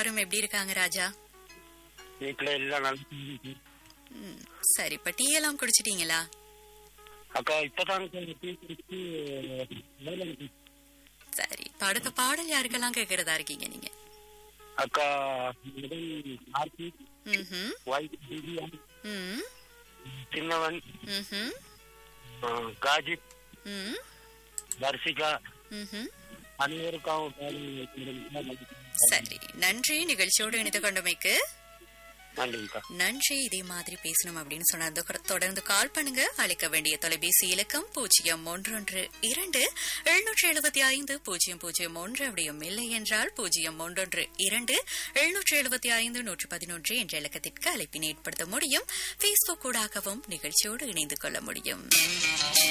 எல்லாரும் எப்படி இருக்காங்க ராஜா வீட்டுல எல்லாம் நல்லா இருக்கு. ம், சரி இப்ப டீ எல்லாம் குடிச்சிட்டீங்களா அக்கா இப்பதான் டீ குடிச்சு வேலை இருக்கு. சரி இப்ப அடுத்த பாடல் யாருக்கெல்லாம் கேக்குறதா இருக்கீங்க நீங்க அக்கா முதல் ஆர்த்தி ம்ஹும், ஒய்ஃப் திவ்யா, ம், சின்னவன் ம்ஹும், ஆ, காஜித் ம், தர்சிகா ம்ஹும். அனைவருக்காகவும் பாடல் சரி நன்றி நிகழ்ச்சியோடு இணைந்து கொண்டமைக்கு நன்றிங்கக்கா நன்றி இதே மாதிரி பேசணும் அப்படின்னு சொன்னா தொ- தொடர்ந்து கால் பண்ணுங்க அழைக்க வேண்டிய தொலைபேசி இலக்கம் பூஜ்ஜியம் ஒன்றொன்று இரண்டு எழுநூற்றி எழுபத்தி ஐந்து பூஜ்ஜியம் பூஜ்ஜியம் ஒன்று அப்படியும் இல்லை என்றால் பூஜ்ஜியம் ஒன்றொன்று இரண்டு எழுநூற்றி எழுபத்தி ஐந்து நூற்று பதினொன்று என்ற இலக்கத்திற்கு அழைப்பினை ஏற்படுத்த முடியும் பேஸ்புக் ஊடாகவும் நிகழ்ச்சியோடு இணைந்து கொள்ள முடியும்